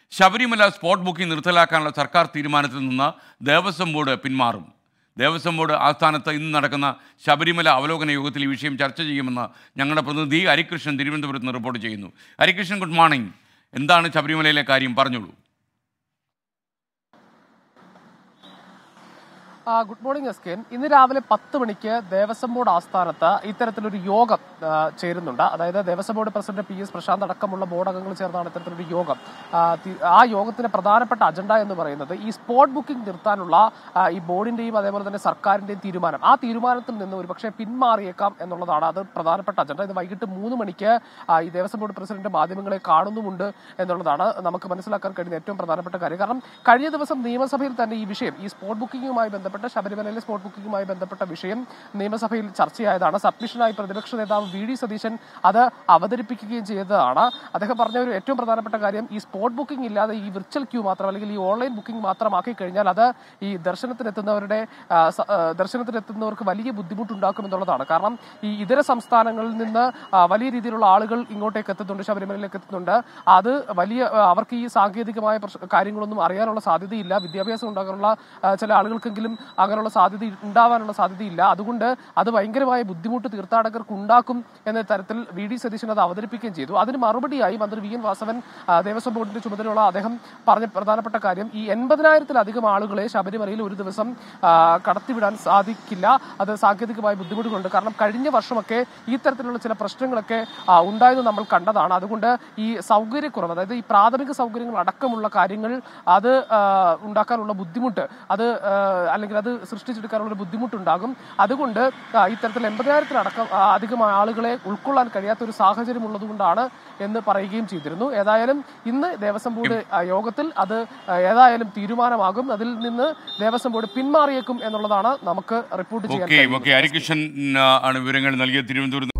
Sabarimala spot booking നിർത്തലാക്കാനുള്ള സർക്കാർ തീരുമാനത്തിൽ നിന്ന് ദേവസ്വം ബോർഡ് പിന്മാറും ദേവസ്വം ബോർഡ് ആസ്ഥാനത്ത് ഇന്ന് നടക്കുന്ന ശബരിമല അവലോകന യോഗത്തിൽ ഈ വിഷയം ചർച്ച ചെയ്യുമെന്ന് ഞങ്ങളുടെ പ്രതിനിധി ഹരികൃഷ്ണൻ തിരുവനന്തപുരത്ത് നിന്ന് റിപ്പോർട്ട് ചെയ്യുന്നു ഹരികൃഷ്ണൻ ഗുഡ് മോർണിംഗ് എന്താണ് ശബരിമലയിലെ കാര്യം പറഞ്ഞോളൂ ആ, ഗുഡ് മോർണിംഗ് എസ് കെൻ ഇന്ന് രാവിലെ പത്ത് മണിക്ക് ദേവസ്വം ബോർഡ് ആസ്ഥാനത്ത് ഇത്തരത്തിലൊരു യോഗം ആ, ചേരുന്നുണ്ട് അതായത് Devaswom board president P S Prashanth അടക്കമുള്ള ബോർഡ് അംഗങ്ങൾ ചേർന്നാണ് ഇത്തരത്തിലൊരു യോഗം ആ, തി- ആ യോഗത്തിന്റെ പ്രധാനപ്പെട്ട അജണ്ട എന്ന് പറയുന്നത് ഈ സ്പോട്ട് ബുക്കിംഗ് നിർത്താനുള്ള ആ, ഈ ബോർഡിന്റെയും അതേപോലെ തന്നെ സർക്കാരിന്റെയും തീരുമാനം ആ തീരുമാനത്തിൽ നിന്ന് ഒരുപക്ഷെ പിന്മാറിയേക്കാം എന്നുള്ളതാണ് അത് പ്രധാനപ്പെട്ട അജണ്ട ഇത് വൈകിട്ട് മൂന്ന് മണിക്ക് ആ, ഈ ദേവസ്വം ബോർഡ് പ്രസിഡന്റ് മാധ്യമങ്ങളെ കാണുന്നുമുണ്ട് എന്നുള്ളതാണ് നമുക്ക് മനസ്സിലാക്കാൻ കഴിയുന്ന ഏറ്റവും പ്രധാനപ്പെട്ട കാര്യം കാരണം കഴിഞ്ഞ ദിവസം നിയമസഭയിൽ തന്നെ ഈ വിഷയം ഈ സ്പോട്ട് ബുക്കിംഗുമായി ബന്ധപ്പെട്ട ശബരിമലയിലെ സ്പോട്ട് ബുക്കിംഗുമായി ബന്ധപ്പെട്ട വിഷയം നിയമസഭയിൽ ചർച്ചയായതാണ് സബ്മിഷനായി പ്രതിപക്ഷ നേതാവ് വി ഡി സതീശൻ അത് അവതരിപ്പിക്കുകയും ചെയ്തതാണ് അദ്ദേഹം പറഞ്ഞ ഒരു ഏറ്റവും പ്രധാനപ്പെട്ട കാര്യം ഈ സ്പോട്ട് ബുക്കിംഗ് ഇല്ലാതെ ഈ വിർച്വൽ ക്യൂ മാത്രം അല്ലെങ്കിൽ ഈ ഓൺലൈൻ ബുക്കിംഗ് മാത്രമാക്കി കഴിഞ്ഞാൽ അത് ഈ ദർശനത്തിനെത്തുന്നവരുടെ ആ, സ- ആ, ദർശനത്തിനെത്തുന്നവർക്ക് വലിയ ബുദ്ധിമുട്ടുണ്ടാക്കും എന്നുള്ളതാണ് കാരണം ഈ ഇതര സംസ്ഥാനങ്ങളിൽ നിന്ന് ആ, വലിയ രീതിയിലുള്ള ആളുകൾ ഇങ്ങോട്ടേക്ക് എത്തുന്നുണ്ട് ശബരിമലയിലേക്ക് എത്തുന്നുണ്ട് അത് വലിയ ആ, അവർക്ക് ഈ സാങ്കേതികമായ പ്രശ്ന- കാര്യങ്ങളൊന്നും അറിയാനുള്ള സാധ്യതയില്ല വിദ്യാഭ്യാസം ഉണ്ടാകാനുള്ള ആ, ചില ആളുകൾക്കെങ്കിലും അങ്ങനെയുള്ള സാധ്യത ഉണ്ടാവാനുള്ള സാധ്യതയില്ല അതുകൊണ്ട് അത് ഭയങ്കരമായ ബുദ്ധിമുട്ട് തീർത്ഥാടകർക്ക് ഉണ്ടാക്കും എന്ന തരത്തിൽ വി ഡി സതീശൻ അത് അവതരിപ്പിക്കുകയും ചെയ്തു അതിന് മറുപടിയായി മന്ത്രി വി എൻ വാസവൻ ആ, ദേവസ്വം ബോർഡിന്റെ ചുമതലയുള്ള അദ്ദേഹം പറഞ്ഞ പ്രധാനപ്പെട്ട കാര്യം ഈ എൺപതിനായിരത്തിലധികം ആളുകളെ ശബരിമലയിൽ ഒരു ദിവസം ആ, കടത്തിവിടാൻ സാധിക്കില്ല അത് സാങ്കേതികമായ ബുദ്ധിമുട്ടുകളുണ്ട് കാരണം കഴിഞ്ഞ വർഷമൊക്കെ ഈ തരത്തിലുള്ള ചില പ്രശ്നങ്ങളൊക്കെ ആ, ഉണ്ടായത് നമ്മൾ കണ്ടതാണ് അതുകൊണ്ട് ഈ സൗകര്യക്കുറവ് അതായത് ഈ പ്രാഥമിക സൗകര്യങ്ങൾ അടക്കമുള്ള കാര്യങ്ങൾ അത് ആ, ഉണ്ടാക്കാനുള്ള ബുദ്ധിമുട്ട് അത് ആ, അല്ലെങ്കിൽ അത് സൃഷ്ടിച്ചെടുക്കാനുള്ള ഒരു ബുദ്ധിമുട്ടുണ്ടാകും അതുകൊണ്ട് ആ, ഇത്തരത്തിൽ എൺപതിനായിരത്തിലടക്കം ആ, അധികം ആളുകളെ ഉൾക്കൊള്ളാൻ കഴിയാത്ത ഒരു സാഹചര്യം ഉള്ളതുകൊണ്ടാണ് എന്ന് പറയുകയും ചെയ്തിരുന്നു ഏതായാലും ഇന്ന് ദേവസ്വം ബോർഡ് ആ, യോഗത്തിൽ അത് ആ, ഏതായാലും തീരുമാനമാകും അതിൽ നിന്ന് ദേവസ്വം ബോർഡ് പിന്മാറിയേക്കും എന്നുള്ളതാണ് നമുക്ക് റിപ്പോർട്ട് ചെയ്യാൻ ഓക്കെ കഴിയുന്നത്. ഓക്കെ ഹരികൃഷ്ണൻ ആ, ആണ് വിവരങ്ങൾ നൽകിയ തിരുവനന്തപുരത്ത്